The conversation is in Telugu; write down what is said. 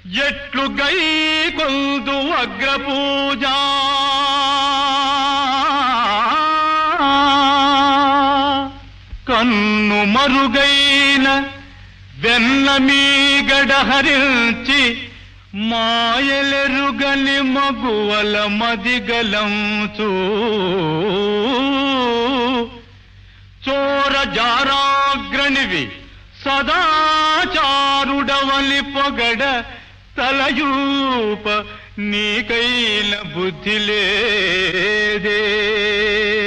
ఎట్లు గై కొందు అగ్రపూజ కన్ను మరుగైన వెన్న మీగడ హరించి మాయలెరుగని మగువల మదిగలంచు చోర జారాగ్రణివి సదాచారుడవలి పొగడ తలయూప నీకైన బుద్ధి లేదే